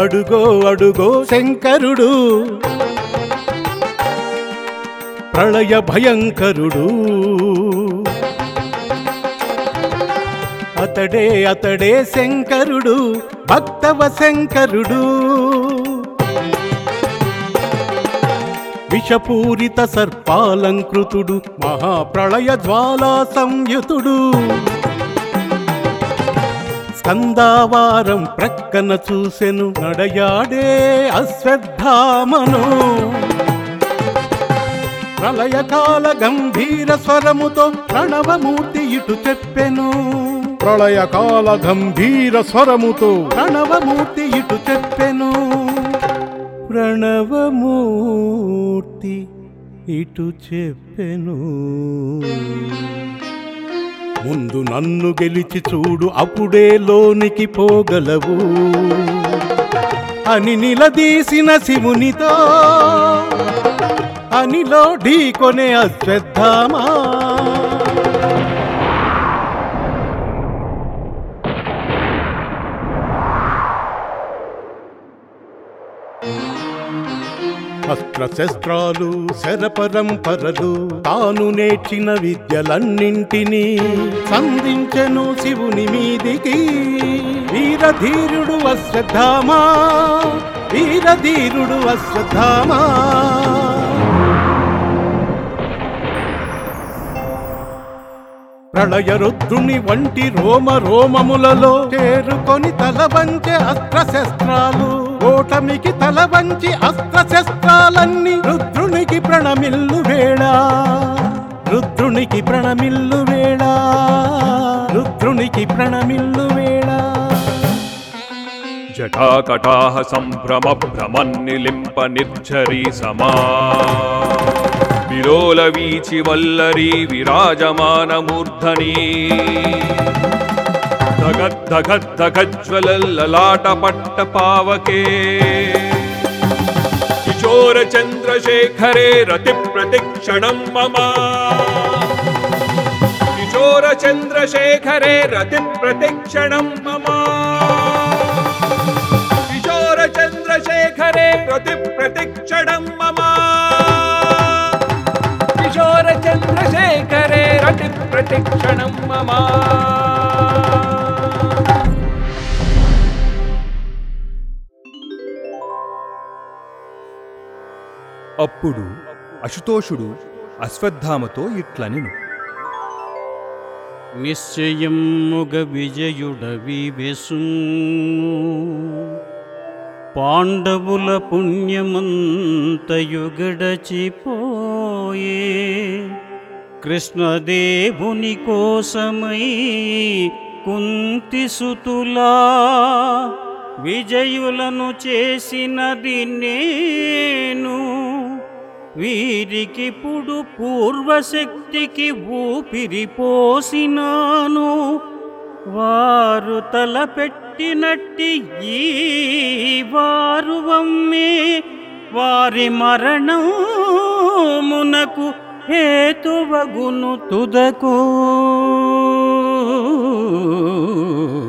అడుగో అడుగో శంకరుడు ప్రళయ భయంకరుడు అతడే అతడే శంకరుడు భక్తవ శంకరుడు విషపూరిత సర్పాలంకృతుడు మహాప్రళయ జ్వాలా సంయుతుడు స్కందావారం ప్రక్కన చూసెను నడయాడే అశ్వత్థామను ప్రళయకాల గంభీర స్వరముతో ప్రణవమూర్తి ఇటు చెప్పెను ప్రళయకాల గంభీర స్వరముతో ప్రణవమూర్తి ఇటు చెప్పెను ప్రణవమూర్తి ఇటు చెప్పెను ముందు నన్ను గెలిచి చూడు అప్పుడే లోనికి పోగలవు అని నిలదీసిన శివునితో అనిలో ఢీకొనే అశ్వత్థామా అస్త్రశస్త్రాలు శరపరంపరలు తాను నేర్చిన విద్యలన్నింటినీ సంధించెను శివుని మీదికి వీరధీరుడు అశ్వత్థామా వీరధీరుడు అశ్వత్థామా ప్రళయ రుద్రుని వంటి రోమ రోమములలో చేరుకొని తల వంచే అస్త్రశస్త్రాలు ఓటమికి తల వంచి అస్త్రశస్త్రాలన్నీ రుద్రునికి ప్రణమిల్లు వేళ రుద్రునికి ప్రణమిల్లు వేళ రుద్రునికి ప్రణమిల్లు వేళ జటాకటాహ సంభ్రమ భ్రమన్నిలింప నిర్ఝరీ సమా విలోల వీచి వల్లరీ విరాజమాన మూర్ధని ధగద్ధగద్ధగజ్వలల్లలాట పట్ట పావకే కిశోర చంద్రశేఖరే రతి ప్రతిక్షణం మమ కిశోర చంద్రశేఖరే రతి ప్రతిక్షణం మమ కిశోర చంద్రశేఖరే రతి ప్రతిక్షణం మమ కిశోర చంద్రశేఖరే రతి ప్రతిక్షణం మమ అప్పుడు అశుతోషుడు అశ్వత్థామతో ఇట్లనెను నిశ్చయముగ విజయుడవివెసు పాండవుల పుణ్యమంతయు గడచిపోయే కృష్ణదేవుని కోసమై కుంతిసుతులా విజయులను చేసినది నేను వీరికిప్పుడు పూర్వశక్తికి ఊపిరి పోసినాను వారు తలపెట్టినట్టి ఈ వారు వమ్మే వారి మరణమునకు హేతువగును తుదకు